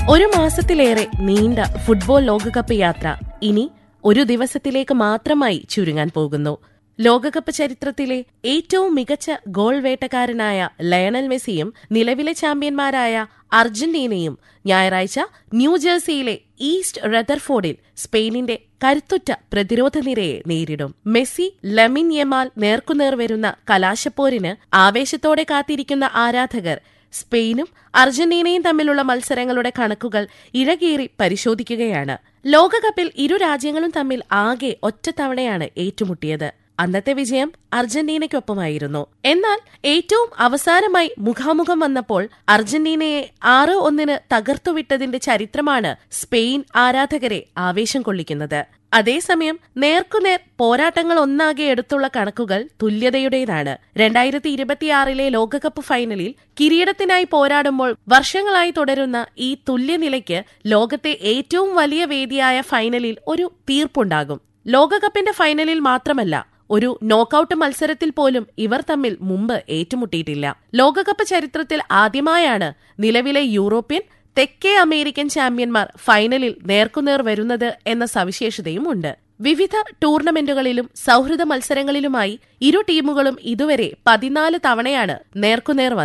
ഒരു മാസത്തിലേറെ നീണ്ട ഫുട്ബോൾ ലോകകപ്പ് യാത്ര ഇനി ഒരു ദിവസത്തിലേക്ക് മാത്രമായി ചുരുങ്ങാൻ പോകുന്നു ലോകകപ്പ് ചരിത്രത്തിലെ ഏറ്റവും മികച്ച ഗോൾ വേട്ടക്കാരനായ ലയണൽ മെസ്സിയും നിലവിലെ ചാമ്പ്യന്മാരായ അർജന്റീനയും ഞായറാഴ്ച ന്യൂജേഴ്സിയിലെ ഈസ്റ്റ് റദർഫോർഡിൽ സ്പെയിനിന്റെ കരുത്തുറ്റ പ്രതിരോധ നിരയെ നേരിടും മെസ്സി ലമിൻ യമാൽ നേർക്കുനേർ വരുന്ന കലാശപ്പോരിന് ആവേശത്തോടെ കാത്തിരിക്കുന്ന ആരാധകർ സ്പെയിനും അർജന്റീനയും തമ്മിലുള്ള മത്സരങ്ങളുടെ കണക്കുകൾ ഇഴകീറി പരിശോധിക്കുകയാണ് ലോകകപ്പിൽ ഇരു രാജ്യങ്ങളും തമ്മിൽ ആകെ ഒറ്റത്തവണയാണ് ഏറ്റുമുട്ടിയത് അന്നത്തെ വിജയം അർജന്റീനയ്ക്കൊപ്പമായിരുന്നു എന്നാൽ ഏറ്റവും അവസാനമായി മുഖാമുഖം വന്നപ്പോൾ അർജന്റീനയെ ആറ് ഒന്നിന് തകർത്തുവിട്ടതിന്റെ ചരിത്രമാണ് സ്പെയിൻ ആരാധകരെ ആവേശം കൊള്ളിക്കുന്നത് അതേസമയം നേർക്കുനേർ പോരാട്ടങ്ങൾ ഒന്നാകെ എടുത്തുള്ള കണക്കുകൾ തുല്യതയുടേതാണ് രണ്ടായിരത്തി ഇരുപത്തിയാറിലെ ലോകകപ്പ് ഫൈനലിൽ കിരീടത്തിനായി പോരാടുമ്പോൾ വർഷങ്ങളായി തുടരുന്ന ഈ തുല്യനിലയ്ക്ക് ലോകത്തെ ഏറ്റവും വലിയ വേദിയായ ഫൈനലിൽ ഒരു തീർപ്പുണ്ടാകും ലോകകപ്പിന്റെ ഫൈനലിൽ മാത്രമല്ല ഒരു നോക്കൌട്ട് മത്സരത്തിൽ പോലും ഇവർ തമ്മിൽ മുമ്പ് ഏറ്റുമുട്ടിയിട്ടില്ല ലോകകപ്പ് ചരിത്രത്തിൽ ആദ്യമായാണ് നിലവിലെ യൂറോപ്യൻ തെക്കേ അമേരിക്കൻ ചാമ്പ്യന്മാർ ഫൈനലിൽ നേർക്കുനേർ വരുന്നത് എന്ന സവിശേഷതയും ഉണ്ട് വിവിധ ടൂർണമെന്റുകളിലും സൗഹൃദ മത്സരങ്ങളിലുമായി ഇരു ടീമുകളും ഇതുവരെ പതിനാല് തവണയാണ് നേർക്കുനേർ